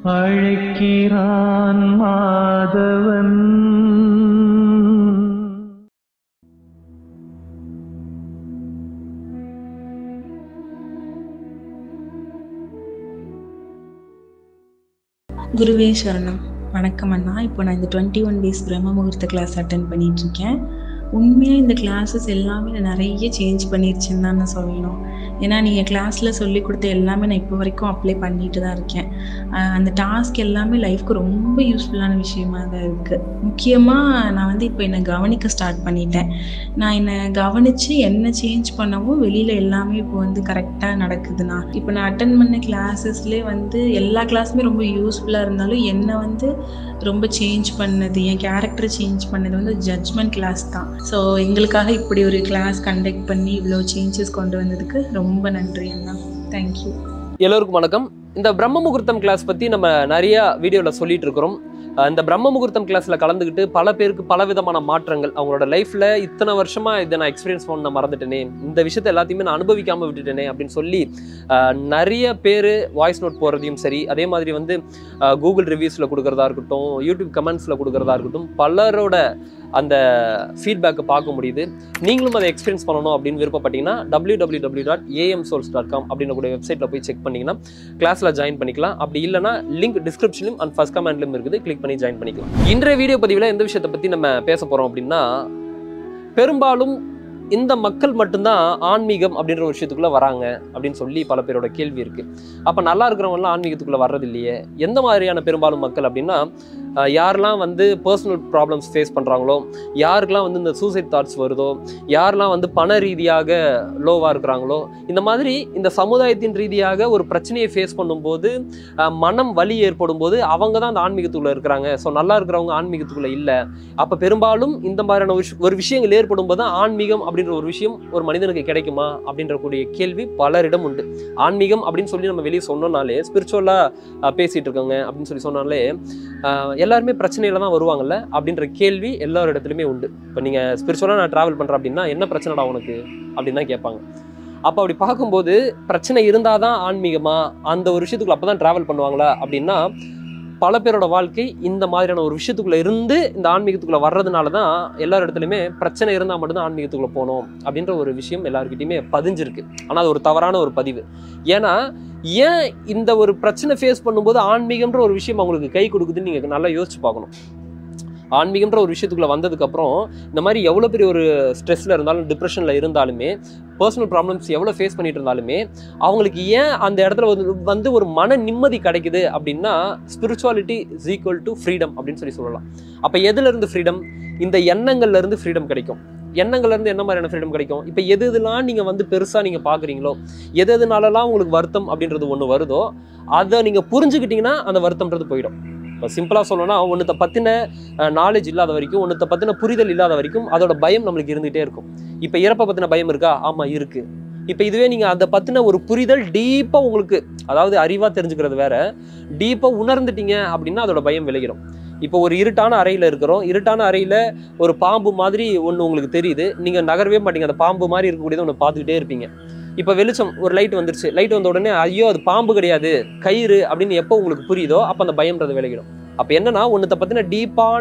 அழைக்கிறான் மாதவன் குருவே சரணம் வணக்கம் அண்ணா இப்போ நான் இந்த டுவெண்ட்டி ஒன் டேஸ் பிரம்ம முகூர்த்த கிளாஸ் அட்டன் பண்ணிட்டு இருக்கேன் உண்மையாக இந்த கிளாஸஸ் எல்லாமே நான் நிறைய சேஞ்ச் பண்ணிருச்சுன்னு தான் நான் சொல்லணும் ஏன்னா நீங்கள் கிளாஸில் சொல்லி கொடுத்த எல்லாமே நான் இப்போ வரைக்கும் அப்ளை பண்ணிட்டு தான் இருக்கேன் ஆஹ் அந்த டாஸ்க் எல்லாமே லைஃப்க்கு ரொம்ப யூஸ்ஃபுல்லான விஷயமா தான் இருக்குது முக்கியமாக நான் வந்து இப்போ என்னை கவனிக்க ஸ்டார்ட் பண்ணிட்டேன் நான் என்னை கவனித்து என்ன சேஞ்ச் பண்ணவும் வெளியில் எல்லாமே இப்போ வந்து கரெக்டாக நடக்குதுண்ணா இப்போ நான் அட்டன் பண்ண கிளாஸஸ்லேயே வந்து எல்லா கிளாஸுமே ரொம்ப யூஸ்ஃபுல்லாக இருந்தாலும் என்னை வந்து ரொம்ப சேஞ்ச் பண்ணது என் கேரக்டர் சேஞ்ச் பண்ணது வந்து ஜட்ஜ்மெண்ட் கிளாஸ் தான் ஸோ எங்களுக்காக இப்படி ஒரு கிளாஸ் கண்டக்ட் பண்ணி இவ்வளோ சேஞ்சஸ் கொண்டு வந்ததுக்கு ரொம்ப நன்றி அண்ணா தேங்க்யூ எல்லோருக்கும் வணக்கம் இந்த பிரம்ம முகூர்த்தம் கிளாஸ் பற்றி நம்ம நிறைய வீடியோவில் சொல்லிட்டு இருக்கிறோம் அஹ் இந்த பிரம்ம முகூர்த்தம் கிளாஸில் கலந்துக்கிட்டு பல பேருக்கு பல விதமான மாற்றங்கள் அவங்களோட லைஃப்பில் இத்தனை வருஷமாக இதை நான் எக்ஸ்பீரியன்ஸ் பண்ண நான் மறந்துட்டேனே இந்த விஷயத்தை எல்லாத்தையுமே நான் அனுபவிக்காமல் விட்டுட்டேனே அப்படின்னு சொல்லி அஹ் நிறைய பேர் வாய்ஸ் நோட் போடுறதையும் சரி அதே மாதிரி வந்து கூகுள் ரிவ்யூஸில் கொடுக்குறதா இருக்கட்டும் யூடியூப் கமெண்ட்ஸில் கொடுக்குறதா இருக்கட்டும் பலரோட அந்த ஃபீட்பேக்கை பார்க்க முடியுது நீங்களும் அதை எக்ஸ்பீரியன்ஸ் பண்ணணும் அப்படின்னு விருப்பப்பட்டீங்கன்னா W W W dot AM souls dot com அப்படின்ற வெப்சைட்டில் போய் செக் பண்ணிங்கன்னா கிளாஸில் ஜாயின் பண்ணிக்கலாம் அப்படி இல்லைனா லிங்க் டிஸ்கிரிப்ஷன்லையும் அண்ட் ஃபர்ஸ்ட் கமெண்ட்லையும் இருக்குது கிளிக் பண்ணி ஜாயின் பண்ணிக்கலாம் இன்றைய வீடியோ பதிவில் எந்த விஷயத்தை பற்றி நம்ம பேச போகிறோம் அப்படின்னா பெரும்பாலும் இந்த மக்கள் மட்டும்தான் ஆன்மீகம் அப்படின்ற ஒரு விஷயத்துக்குள்ள வராங்க அப்படின்னு சொல்லி பல பேரோட கேள்வி இருக்கு அப்ப நல்லா இருக்கிறவங்கலாம் ஆன்மீகத்துக்குள்ள வர்றது இல்லையே எந்த மாதிரியான பெரும்பாலும் மக்கள் அப்படின்னா அஹ், யாரெல்லாம் வந்து பர்சனல் ப்ராப்ளம்ஸ் ஃபேஸ் பண்றாங்களோ யாருக்கெல்லாம் வந்து இந்த சூசைட் தாட்ஸ் வருதோ யாரெல்லாம் வந்து பண ரீதியாக லோவா இருக்கிறாங்களோ இந்த மாதிரி இந்த சமுதாயத்தின் ரீதியாக ஒரு பிரச்சனையை ஃபேஸ் பண்ணும்போது அஹ், மனம் வலி ஏற்படும் போது அவங்க தான் அந்த ஆன்மீகத்துக்குள்ள இருக்கிறாங்க ஸோ நல்லா இருக்கிறவங்க ஆன்மீகத்துக்குள்ள இல்லை அப்ப பெரும்பாலும் இந்த மாதிரியான ஒரு விஷ- ஒரு விஷயங்கள் ஏற்படும் போது தான் ஆன்மீகம் அப்படின்ற ஒரு விஷயம் ஒரு மனிதனுக்கு கிடைக்குமா அப்படின்ற கூடிய கேள்வி பலரிடம் உண்டு ஆன்மீகம் அப்படின்னு சொல்லி நம்ம வெளியே சொன்னோம்னாலே ஸ்பிரிச்சுவலா பேசிட்டு இருக்கோங்க அப்படின்னு சொல்லி சொன்னாலே ஆஹ், எல்லாருமே பிரச்சனையில தான் வருவாங்கல்ல அப்படின்ற கேள்வி எல்லார் இடத்துலையுமே உண்டு இப்போ நீங்க ஸ்பிரிச்சுவலா நான் டிராவல் பண்றேன் அப்படின்னா என்ன பிரச்சனைடா உனக்கு அப்படின்னு தான் கேட்பாங்க அப்போ அப்படி பார்க்கும்போது பிரச்சனை இருந்தாதான் ஆன்மீகமா அந்த ஒரு விஷயத்துக்குள்ள அப்பதான் டிராவல் பண்ணுவாங்களா அப்படின்னா பல பேரோட வாழ்க்கை இந்த மாதிரியான ஒரு விஷயத்துக்குள்ள இருந்து இந்த ஆன்மீகத்துக்குள்ள வர்றதுனால தான் எல்லார் இடத்துலையுமே பிரச்சனை இருந்தால் மட்டும்தான் ஆன்மீகத்துக்குள்ள போகணும் அப்படின்ற ஒரு விஷயம் எல்லாருக்கிட்டையுமே பதிஞ்சிருக்கு ஆனால் அது ஒரு தவறான ஒரு பதிவு ஏன்னா ஏன் இந்த ஒரு பிரச்சனை ஃபேஸ் பண்ணும்போது ஆன்மீகம்ன்ற ஒரு விஷயம் அவங்களுக்கு கை கொடுக்குதுன்னு நீங்கள் நல்லா யோசிச்சு பார்க்கணும் ஆன்மீகம்ன்ற ஒரு விஷயத்துக்குள்ள வந்ததுக்கப்புறம் இந்த மாதிரி எவ்வளோ பெரிய ஒரு ஸ்ட்ரெஸ்ல இருந்தாலும் டிப்ரெஷனில் இருந்தாலுமே பர்சனல் ப்ராப்ளம்ஸ் எவ்வளோ ஃபேஸ் பண்ணிட்டு இருந்தாலுமே அவங்களுக்கு ஏன் அந்த இடத்துல வந்து வந்து ஒரு மன நிம்மதி கிடைக்குது அப்படின்னா spirituality is equal to freedom அப்படின்னு சொல்லி சொல்லலாம் அப்போ எதுல இருந்து ஃப்ரீடம் இந்த எண்ணங்கள்ல இருந்து ஃப்ரீடம் கிடைக்கும் எண்ணங்கள்ல இருந்து என்ன மாதிரியான ஃப்ரீடம் கிடைக்கும் இப்போ எது எதுலாம் நீங்க வந்து பெருசா நீங்க பாக்குறீங்களோ எது எதுனாலலாம் உங்களுக்கு வருத்தம் அப்படின்றது ஒன்று வருதோ அதை நீங்க புரிஞ்சுக்கிட்டீங்கன்னா அந்த வருத்தம்ன்றது போயிடும் இப்போ சிம்பிளாக சொல்லணும்னா ஒன்றத்தை பற்றின நாலேஜ் இல்லாத வரைக்கும் ஒன்றத்தை பற்றின புரிதல் இல்லாத வரைக்கும் அதோட பயம் நம்மளுக்கு இருந்துகிட்டே இருக்கும் இப்போ இறப்பை பற்றின பயம் இருக்கா ஆமாம் இருக்கு இப்போ இதுவே நீங்கள் அதை பற்றின ஒரு புரிதல் டீப்பாக உங்களுக்கு அதாவது அறிவாக தெரிஞ்சுக்கிறது வேற டீப்பாக உணர்ந்துட்டீங்க அப்படின்னா அதோட பயம் விலகிடும் இப்போ ஒரு இருட்டான அறையில் இருக்கிறோம் இருட்டான அறையில் ஒரு பாம்பு மாதிரி ஒன்று உங்களுக்கு தெரியுது நீங்கள் நகரவே மாட்டீங்க அந்த பாம்பு மாதிரி இருக்கக்கூடியதை ஒன்று பார்த்துக்கிட்டே இருப்பீங்க இப்போ வெளிச்சம் ஒரு லைட் வந்துருச்சு லைட் வந்த உடனே ஐயோ அது பாம்பு கிடையாது கயிறு அப்படின்னு எப்போ உங்களுக்கு புரியுதோ அப்போ அந்த பயம்ன்றது விலகிடும் அப்போ என்னன்னா ஒன்றத்தை பற்றின டீப்பான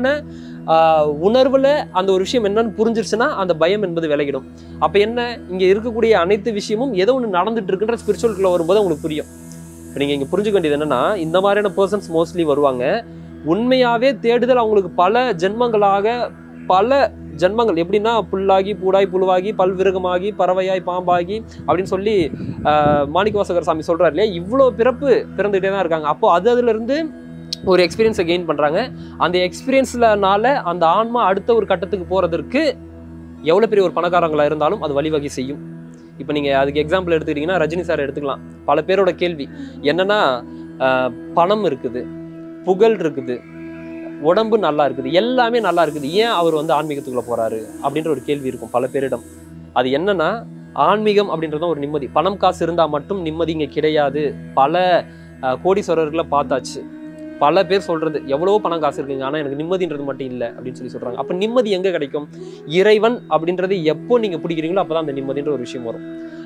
உணர்வில் அந்த ஒரு விஷயம் என்னன்னு புரிஞ்சிருச்சுன்னா அந்த பயம் என்பது விலகிடும் அப்போ என்ன இங்கே இருக்கக்கூடிய அனைத்து விஷயமும் ஏதோ ஒன்று நடந்துட்டு இருக்குன்ற ஸ்பிரிச்சுவல்குள்ள வரும்போது உங்களுக்கு புரியும் இப்போ நீங்கள் இங்கே புரிஞ்சுக்க வேண்டியது என்னன்னா இந்த மாதிரியான பர்சன்ஸ் மோஸ்ட்லி வருவாங்க உண்மையாவே தேடுதல் அவங்களுக்கு பல ஜென்மங்களாக பல ஜென்மங்கள் எப்படின்னா புல்லாகி பூடாய் புழுவாகி பல்விருகமாகி பறவையாய் பாம்பாகி அப்படின்னு சொல்லி ஆஹ், மாணிக்கவாசகர் சாமி சொல்றாரு இல்லையா இவ்வளோ பிறப்பு பிறந்துகிட்டே தான் இருக்காங்க அப்போ அது அதுல இருந்து ஒரு எக்ஸ்பீரியன்ஸை கெயின் பண்றாங்க அந்த எக்ஸ்பீரியன்ஸ்லனால அந்த ஆன்மா அடுத்த ஒரு கட்டத்துக்கு போறதற்கு எவ்வளோ பெரிய ஒரு பணக்காரங்களா இருந்தாலும் அது வழிவகை செய்யும் இப்போ நீங்க அதுக்கு எக்ஸாம்பிள் எடுத்துக்கிட்டீங்கன்னா ரஜினி சார் எடுத்துக்கலாம் பல பேரோட கேள்வி என்னன்னா ஆஹ், பணம் இருக்குது புகழ் இருக்குது உடம்பு நல்லா இருக்குது எல்லாமே நல்லா இருக்குது ஏன் அவர் வந்து ஆன்மீகத்துக்குள்ள போறாரு அப்படின்ற ஒரு கேள்வி இருக்கும் பல பேரிடம் அது என்னன்னா ஆன்மீகம் அப்படின்றதும் ஒரு நிம்மதி பணம் காசு இருந்தா மட்டும் நிம்மதி இங்க கிடையாது பல அஹ், கோடீஸ்வரர்களை பார்த்தாச்சு பல பேர் சொல்றது எவ்வளவோ பணம் காசு இருக்குங்க ஆனா எனக்கு நிம்மதின்றது மட்டும் இல்லை அப்படின்னு சொல்லி சொல்றாங்க அப்ப நிம்மதி எங்க கிடைக்கும் இறைவன் அப்படின்றது எப்போ நீங்க பிடிக்கிறீங்களோ அப்பதான் அந்த நிம்மதின்ற ஒரு விஷயம் வரும்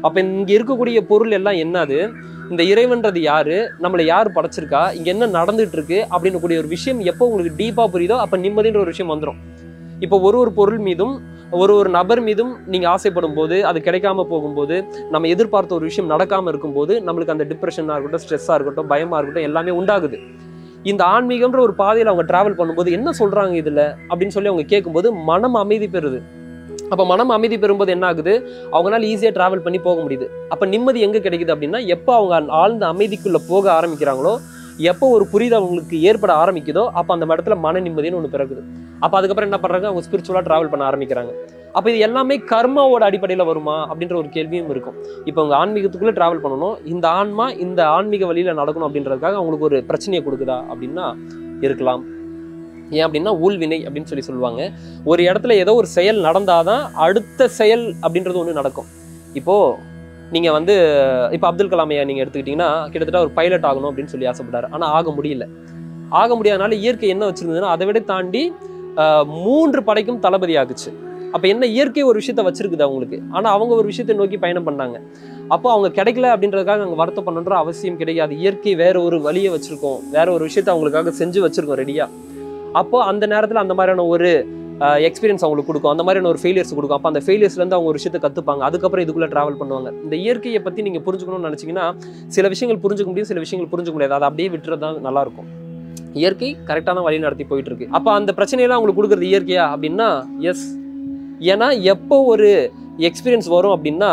அப்ப இங்க இருக்கக்கூடிய பொருள் எல்லாம் என்னது இந்த இறைவன்றது யாரு நம்மளை யார் படைச்சிருக்கா இங்க என்ன நடந்துட்டு இருக்கு அப்படின்னு கூடிய ஒரு விஷயம் எப்போ உங்களுக்கு டீப்பா புரியுதோ அப்ப நிம்மதின்ற ஒரு விஷயம் வந்துடும் இப்போ ஒரு ஒரு பொருள் மீதும் ஒரு ஒரு நபர் மீதும் நீங்க ஆசைப்படும் போது அது கிடைக்காம போகும்போது நம்ம எதிர்பார்த்த ஒரு விஷயம் நடக்காம இருக்கும்போது நம்மளுக்கு அந்த டிப்ரெஷனாக இருக்கட்டும் ஸ்ட்ரெஸ்ஸாக இருக்கட்டும் பயமா இருக்கட்டும் எல்லாமே உண்டாகுது இந்த ஆன்மீகம்ன்ற ஒரு பாதையில் அவங்க டிராவல் பண்ணும்போது என்ன சொல்றாங்க இதுல அப்படின்னு சொல்லி அவங்க கேட்கும்போது மனம் அமைதி பெறுது அப்போ மனம் அமைதி பெறும்போது என்ன ஆகுது அவங்களால ஈஸியாக டிராவல் பண்ணி போக முடியுது அப்போ நிம்மதி எங்கே கிடைக்குது அப்படின்னா எப்போ அவங்க ஆழ்ந்த அமைதிக்குள்ள போக ஆரம்பிக்கிறாங்களோ எப்போ ஒரு புரிதல் அவங்களுக்கு ஏற்பட ஆரம்பிக்குதோ அப்போ அந்த இடத்துல மன நிம்மதின்னு ஒன்று பிறகுது அப்போ அதுக்கப்புறம் என்ன பண்றாங்க அவங்க ஸ்பிரிச்சுவலாக டிராவல் பண்ண ஆரம்பிக்கிறாங்க அப்போ இது எல்லாமே கர்மாவோட அடிப்படையில் வருமா அப்படின்ற ஒரு கேள்வியும் இருக்கும் இப்போ அவங்க ஆன்மீகத்துக்குள்ளே டிராவல் பண்ணணும் இந்த ஆன்மா இந்த ஆன்மீக வழியில் நடக்கணும் அப்படின்றதுக்காக அவங்களுக்கு ஒரு பிரச்சனையை கொடுக்குதா அப்படின்னா இருக்கலாம் ஏன் அப்படின்னா ஊழ்வினை அப்படின்னு சொல்லி சொல்லுவாங்க ஒரு இடத்துல ஏதோ ஒரு செயல் நடந்தாதான் அடுத்த செயல் அப்படின்றது ஒன்று நடக்கும் இப்போ நீங்க வந்து இப்போ அப்துல் கலாம் ஐயா நீங்க எடுத்துக்கிட்டீங்கன்னா கிட்டத்தட்ட ஒரு பைலட் ஆகணும் அப்படின்னு சொல்லி ஆசைப்பட்டாரு ஆனா ஆக முடியல ஆக முடியாதனால இயற்கை என்ன வச்சிருந்ததுன்னா அதை விட தாண்டி ஆஹ், மூன்று படைக்கும் தளபதி ஆகுச்சு அப்ப என்ன இயற்கை ஒரு விஷயத்த வச்சிருக்குது அவங்களுக்கு ஆனா அவங்க ஒரு விஷயத்தை நோக்கி பயணம் பண்ணாங்க அப்போ அவங்க கிடைக்கல அப்படின்றதுக்காக அங்க வருத்தம் பண்ணணுன்ற அவசியம் கிடையாது இயற்கை வேற ஒரு வழியை வச்சிருக்கோம் வேற ஒரு விஷயத்த அவங்களுக்காக செஞ்சு வச்சிருக்கோம் ரெடியா அப்போ அந்த நேரத்துல அந்த மாதிரியான ஒரு எக்ஸ்பீரியன்ஸ் அவங்களுக்கு கொடுக்கும் அந்த மாதிரியான ஒரு ஃபெயிலியர்ஸ் கொடுக்கும் அப்போ அந்த ஃபெயிலியர்ஸ்லேருந்து அவங்க ஒரு விஷயத்தை கற்றுப்பாங்க அதுக்கப்புறம் இதுக்குள்ளே ட்ராவல் பண்ணுவாங்க இந்த இயற்கையை பற்றி நீங்கள் புரிஞ்சுக்கணும்னு நினச்சிங்கன்னா சில விஷயங்கள் புரிஞ்சுக்க முடியும் சில விஷயங்கள் புரிஞ்சுக்க முடியாது அதை அப்படியே விட்டுறது தான் நல்லா இருக்கும் இயற்கை கரெக்டான வழி நடத்தி போயிட்டு இருக்கு அப்போ அந்த பிரச்சனையெல்லாம் அவங்களுக்கு கொடுக்குறது இயற்கையா அப்படின்னா எஸ் ஏன்னா எப்போ ஒரு எக்ஸ்பீரியன்ஸ் வரும் அப்படின்னா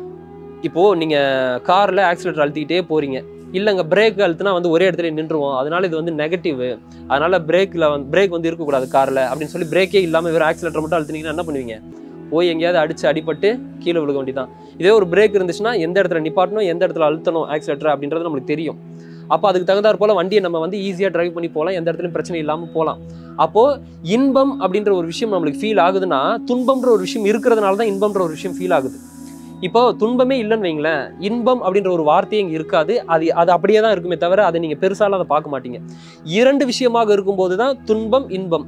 இப்போ நீங்க கார்ல ஆக்சிலேட்டர் அழுத்திக்கிட்டே போறீங்க இல்லைங்க பிரேக் அழுத்தினா வந்து ஒரே இடத்துல நின்றுவோம் அதனால இது வந்து நெகட்டிவ் அதனால பிரேக்ல வந்து பிரேக் வந்து இருக்கக்கூடாது கார்ல அப்படின்னு சொல்லி பிரேக்கே இல்லாம வெறும் ஆக்சிலேட்டர் மட்டும் அழுத்தினீங்கன்னா என்ன பண்ணுவீங்க போய் எங்கேயாவது அடிச்சு அடிபட்டு கீழே விழுக வேண்டியதான் இதே ஒரு பிரேக் இருந்துச்சுன்னா எந்த இடத்துல நிப்பாட்டணும் எந்த இடத்துல அழுத்தணும் ஆக்சிலேட்டர் அப்படின்றது நம்மளுக்கு தெரியும் அப்போ அதுக்கு தகுந்தாற் போல வண்டியை நம்ம வந்து ஈஸியாக டிரைவ் பண்ணி போகலாம் எந்த இடத்துலையும் பிரச்சனை இல்லாமல் போகலாம் அப்போ இன்பம் அப்படின்ற ஒரு விஷயம் நம்மளுக்கு ஃபீல் ஆகுதுன்னா துன்பம்ன்ற ஒரு விஷயம் இருக்கிறதுனால தான் இன்பம்ன்ற ஒரு விஷயம் ஃபீல் ஆகுது இப்போ துன்பமே இல்லைன்னு வைங்களேன் இன்பம் அப்படின்ற ஒரு வார்த்தையே இங்கே இருக்காது அது அது அப்படியே தான் இருக்குமே தவிர அதை நீங்கள் பெருசாலாம் அதை பார்க்க மாட்டீங்க இரண்டு விஷயமாக இருக்கும்போது தான் துன்பம் இன்பம்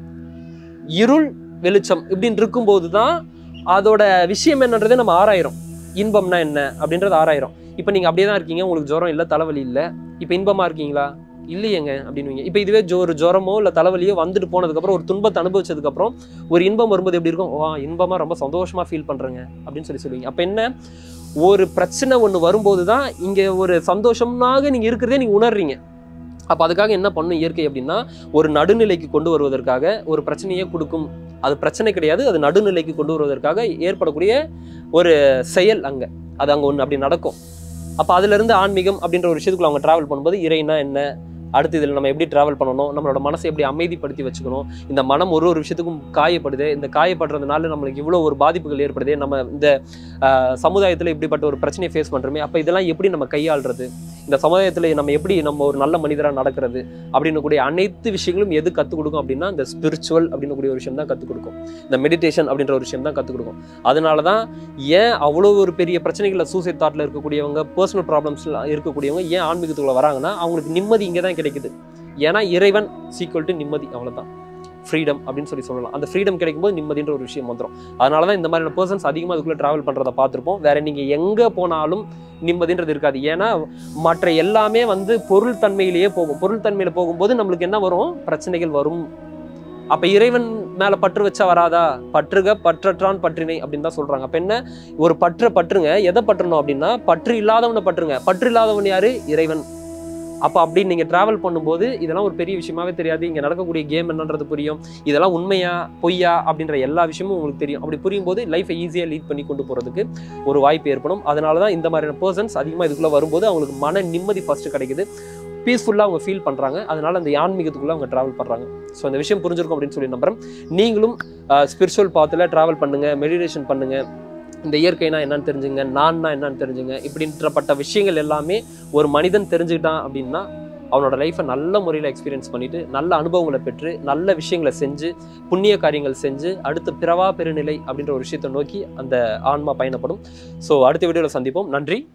இருள் வெளிச்சம் இப்படின்னு இருக்கும்போது தான் அதோட விஷயம் என்னன்றதை நம்ம ஆராயிரும் இன்பம்னா என்ன அப்படின்றது ஆராயிரும் இப்போ நீங்கள் அப்படியே தான் இருக்கீங்க உங்களுக்கு ஜுரம் இல்லை தலைவலி இல்லை இப்போ இன்பமாக இருக்கீங்களா இல்லையேங்க அப்படின்னுவீங்க இப்போ இதுவே ஜோ ஒரு ஜுரமோ இல்லை தலைவலியோ வந்துட்டு போனதுக்கப்புறம் ஒரு துன்பத்தை அனுபவிச்சதுக்கப்புறம் ஒரு இன்பம் வரும்போது எப்படி இருக்கும் வா இன்பமாக ரொம்ப சந்தோஷமாக ஃபீல் பண்ணுறேங்க அப்படின்னு சொல்லி சொல்லுவீங்க அப்போ என்ன ஒரு பிரச்சனை ஒன்று வரும்போது தான் இங்கே ஒரு சந்தோஷமாக நீங்கள் இருக்கிறதே நீங்கள் உணர்றீங்க அப்போ அதுக்காக என்ன பண்ணும் இயற்கை அப்படின்னா ஒரு நடுநிலைக்கு கொண்டு வருவதற்காக ஒரு பிரச்சனையே கொடுக்கும் அது பிரச்சனை கிடையாது அது நடுநிலைக்கு கொண்டு வருவதற்காக ஏற்படக்கூடிய ஒரு செயல் அங்கே அது அங்கே ஒன்று அப்படி நடக்கும் அப்போ அதுலேருந்து ஆன்மீகம் அப்படின்ற ஒரு விஷயத்துக்குள்ள அவங்க ட்ராவல் பண்ணும்போது இறைனா என்ன அடுத்து இதில் நம்ம எப்படி ட்ராவல் பண்ணணும் நம்மளோட மனசை எப்படி அமைதிப்படுத்தி வச்சுக்கணும் இந்த மனம் ஒரு ஒரு விஷயத்துக்கும் காயப்படுது இந்த காயப்படுறதுனால நம்மளுக்கு இவ்வளோ ஒரு பாதிப்புகள் ஏற்படுது நம்ம இந்த சமுதாயத்தில் இப்படிப்பட்ட ஒரு பிரச்சனையை ஃபேஸ் பண்ணுறோமே அப்போ இதெல்லாம் எப்படி நம்ம கையாளுறது இந்த சமுதாயத்தில் நம்ம எப்படி நம்ம ஒரு நல்ல மனிதராக நடக்கிறது அப்படின்னு கூடிய அனைத்து விஷயங்களும் எது கற்றுக் கொடுக்கும் அப்படின்னா இந்த ஸ்பிரிச்சுவல் அப்படின்னு கூடிய ஒரு விஷயம் தான் கற்றுக் கொடுக்கும் இந்த மெடிடேஷன் அப்படின்ற ஒரு விஷயம் தான் கற்றுக் கொடுக்கும் அதனால தான் ஏன் அவ்வளோ ஒரு பெரிய பிரச்சனைகளில் சூசைட் தாட்டில் இருக்கக்கூடியவங்க பர்சனல் ப்ராப்ளம்ஸ்ல இருக்கக்கூடியவங்க ஏன் ஆன்மீகத்துக்குள்ள வராங்கன்னா அவங்களுக்கு நிம்மதி இங்கே தான் கிடைக்குது ஏன்னா இறைவன் சீக்குவல் டு நிம்மதி அவ்வளவுதான் ஃப்ரீடம் அப்படின்னு சொல்லி சொல்லலாம் அந்த ஃப்ரீடம் கிடைக்கும்போது நிம்மதின்ற ஒரு விஷயம் வந்துடும் அதனால தான் இந்த மாதிரியான பர்சன்ஸ் அதிகமாக அதுக்குள்ளே ட்ராவல் பண்ணுறத பார்த்துருப்போம் வேற நீங்கள் எங்கே போனாலும் நிம்மதின்றது இருக்காது ஏன்னா மற்ற எல்லாமே வந்து பொருள் தன்மையிலேயே போகும் பொருள் தன்மையில் போகும்போது நம்மளுக்கு என்ன வரும் பிரச்சனைகள் வரும் அப்ப இறைவன் மேல பற்று வச்சா வராதா பற்றுக பற்றற்றான் பற்றினை அப்படின்னு தான் சொல்றாங்க அப்ப என்ன ஒரு பற்ற பற்றுங்க எதை பற்றணும் அப்படின்னா பற்று இல்லாதவனை பற்றுங்க பற்று இல்லாதவன் யாரு இறைவன் அப்போ அப்படி நீங்கள் ட்ராவல் பண்ணும்போது இதெல்லாம் ஒரு பெரிய விஷயமாவே தெரியாது இங்கே நடக்கக்கூடிய கேம் என்னன்றது புரியும் இதெல்லாம் உண்மையா பொய்யா அப்படின்ற எல்லா விஷயமும் உங்களுக்கு தெரியும் அப்படி புரியும் போது லைஃப்பை ஈஸியாக லீட் பண்ணி கொண்டு போகிறதுக்கு ஒரு வாய்ப்பு ஏற்படும் அதனால தான் இந்த மாதிரியான பர்சன்ஸ் அதிகமாக இதுக்குள்ளே வரும்போது அவங்களுக்கு மன நிம்மதி ஃபஸ்ட்டு கிடைக்குது பீஸ்ஃபுல்லாக அவங்க ஃபீல் பண்ணுறாங்க அதனால அந்த ஆன்மீகத்துக்குள்ளே அவங்க ட்ராவல் பண்ணுறாங்க ஸோ இந்த விஷயம் புரிஞ்சிருக்கும் அப்படின்னு சொல்லி நம்புறேன் நீங்களும் ஸ்பிரிச்சுவல் பாத்தில் ட்ராவல் பண்ணுங்க மெடிடேஷன் பண்ணுங்க இந்த இயற்கைனா என்னன்னு தெரிஞ்சுங்க நான்னா என்னன்னு தெரிஞ்சுங்க இப்படின்றப்பட்ட விஷயங்கள் எல்லாமே ஒரு மனிதன் தெரிஞ்சுக்கிட்டான் அப்படின்னா அவனோட லைஃப்பை நல்ல முறையில் எக்ஸ்பீரியன்ஸ் பண்ணிட்டு நல்ல அனுபவங்களை பெற்று நல்ல விஷயங்களை செஞ்சு புண்ணிய காரியங்கள் செஞ்சு அடுத்து பிறவா பெருநிலை அப்படின்ற ஒரு விஷயத்தை நோக்கி அந்த ஆன்மா பயணப்படும் ஸோ அடுத்த வீடியோவில் சந்திப்போம் நன்றி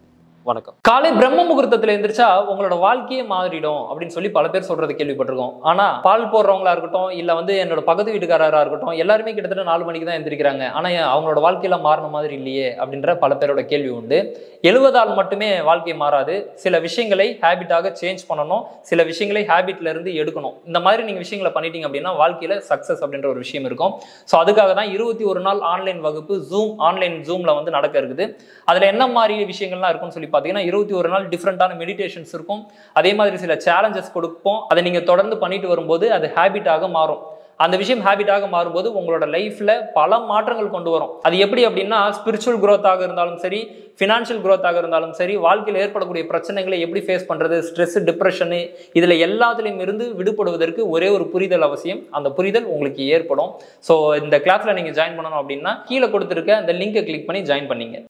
வணக்கம் காலை பிரம்ம முகூர்த்தத்துல எந்திரிச்சா உங்களோட வாழ்க்கையே மாறிடும் அப்படின்னு சொல்லி பல பேர் சொல்றது கேள்விப்பட்டிருக்கோம் ஆனா பால் போடுறவங்களா இருக்கட்டும் இல்ல வந்து என்னோட பக்கத்து வீட்டுக்காரரா இருக்கட்டும் எல்லாருமே கிட்டத்தட்ட நாலு மணிக்கு தான் எந்திரிக்கிறாங்க ஆனா ஏன் அவங்களோட வாழ்க்கையில மாறின மாதிரி இல்லையே அப்படின்ற பல பேரோட கேள்வி உண்டு எழுவதால் மட்டுமே வாழ்க்கை மாறாது சில விஷயங்களை ஹேபிட்டாக சேஞ்ச் பண்ணணும் சில விஷயங்களை ஹேபிட்ல இருந்து எடுக்கணும் இந்த மாதிரி நீங்க விஷயங்களை பண்ணிட்டீங்க அப்படின்னா வாழ்க்கையில சக்சஸ் அப்படின்ற ஒரு விஷயம் இருக்கும் ஸோ அதுக்காக தான் இருபத்தி ஒரு நாள் ஆன்லைன் வகுப்பு ஜூம் ஆன்லைன் ஜூம்ல வந்து நடக்க இருக்குது அதுல என்ன மாதிரி விஷயங்கள்லாம் இருக்கும்னு சொல்லி பார்த்தீங்கன்னா இருபத்தி ஒரு நாள் டிஃப்ரெண்டான மெடிடேஷன்ஸ் இருக்கும் அதே மாதிரி சில சேலஞ்சஸ் கொடுப்போம் அதை நீங்க தொடர்ந்து பண்ணிட்டு வரும்போது அது ஹேபிட்டாக மாறும் அந்த விஷயம் ஹேபிட்டாக மாறும்போது உங்களோட லைஃப்ல பல மாற்றங்கள் கொண்டு வரும் அது எப்படி அப்படின்னா ஸ்பிரிச்சுவல் growth-ஆக இருந்தாலும் சரி ஃபினான்ஷியல் growth-ஆக இருந்தாலும் சரி வாழ்க்கையில் ஏற்படக்கூடிய பிரச்சனைகளை எப்படி ஃபேஸ் பண்றது ஸ்ட்ரெஸ் டிப்ரெஷனு இதுல எல்லாத்துலேயும் இருந்து விடுபடுவதற்கு ஒரே ஒரு புரிதல் அவசியம் அந்த புரிதல் உங்களுக்கு ஏற்படும் ஸோ இந்த கிளாஸ்ல நீங்க ஜாயின் பண்ணணும் அப்படின்னா கீழே கொடுத்துருக்க அந்த லிங்கை கிளிக் பண்ணி ஜாயின் பண்ணீங்க